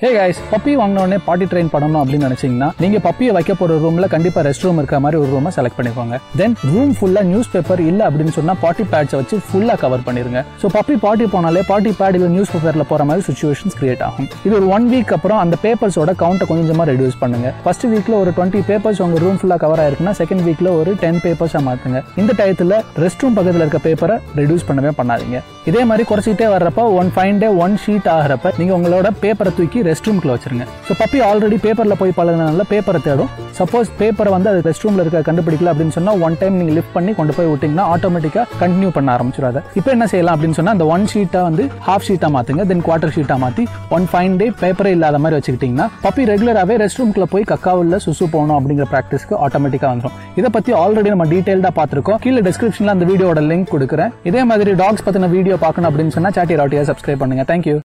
ஹே guys puppy வாங்கினோடனே பாட்டி train பண்ணணும் அப்படின்னு நினைச்சீங்கன்னா நீங்க பப்பியை வைக்க போற ரூம்ல கண்டிப்பா ரெஸ்ட் ரூம் இருக்க மாதிரி ஒரு ரூமை செலக்ட் பண்ணிக்கோங்க தென் ரூம் ஃபுல்லா நியூஸ் பேப்பர் இல்ல அப்படின்னு சொன்னா பாட்டி பேட்ஸை வச்சு ஃபுல்லா கவர் பண்ணிருங்க ஸோ பப்பி பாட்டி போனாலே பாட்டி பேட் இல்ல நியூஸ் பேப்பர்ல போற மாதிரி சுச்சுவேஷன்ஸ் கிரியேட் ஆகும் இது ஒரு ஒன் வீக் அப்புறம் அந்த பேப்பர்ஸோட கவுண்ட்டை கொஞ்சமா ரெடியூஸ் பண்ணுங்க ஃபர்ஸ்ட் வீக்ல ஒரு டுவெண்ட்டி பேப்பர்ஸ் உங்க ரூம் ஃபுல்லா கவர் ஆயிருக்குன்னா செகண்ட் வீக்ல ஒரு டென் பேப்பர்ஸா மாத்துங்க இந்த டயத்துல ரெஸ்ட் ரூம் பக்கத்துல இருக்க பேப்பரை ரெடியூஸ் பண்ணவே பண்ணாதீங்க இதே மாதிரி குறைச்சிட்டே வர்றப்ப one fine day one sheet ஆகிறப்ப நீங்க உங்களோட பேப்பரை தூக்கி ரெஸ்ட் ரூம்குள்ள வச்சிருங்க ஸோ பப்பி ஆல்ரெடி பேப்பர்ல போய் பழகினால பேப்பரை தேடும் சப்போஸ் பேப்பரை வந்து அது ரெஸ்ட் ரூம்ல இருக்க கண்டுபிடிக்கல அப்படின்னு சொன்னா ஒன் டைம் நீங்க லிஃப்ட் பண்ணி கொண்டு போய் விட்டீங்கன்னா ஆட்டோமேட்டிக்கா கண்டினியூ பண்ண ஆரம்பிச்சிடாது இப்போ என்ன செய்யலாம் அப்படின்னு சொன்னா அந்த ஒன் ஷீட்டா வந்து ஹாஃப் ஷீட்டா மாத்துங்க தென் குவார்டர் ஷீட்டா மாத்தி ஒன் ஃபைன் டே பேப்பரே இல்லாத மாதிரி வச்சுக்கிட்டீங்கன்னா பப்பி ரெகுலராகவே ரெஸ்ட் ரூம்குள்ள போய் கக்காவில் சுசு போகணும் அப்படிங்கிற ப்ராக்டிஸ்க்கு ஆட்டோமேட்டிக்கா வந்துடும் இதை பத்தி ஆல்ரெடி நம்ம டீடைல்டா பார்த்திருக்கோம் கீழே டிஸ்கிரிப்ஷன்ல அந்த வீடியோட லிங்க் கொடுக்குறேன் இதே மாதிரி டாக்ஸ் பத்தின வீடியோ பார்க்கணும் அப்படின்னு சொன்னா சாட்டி ராட்டியா சப்ஸ்கிரைப் பண்ணுங்க தேங்க்யூ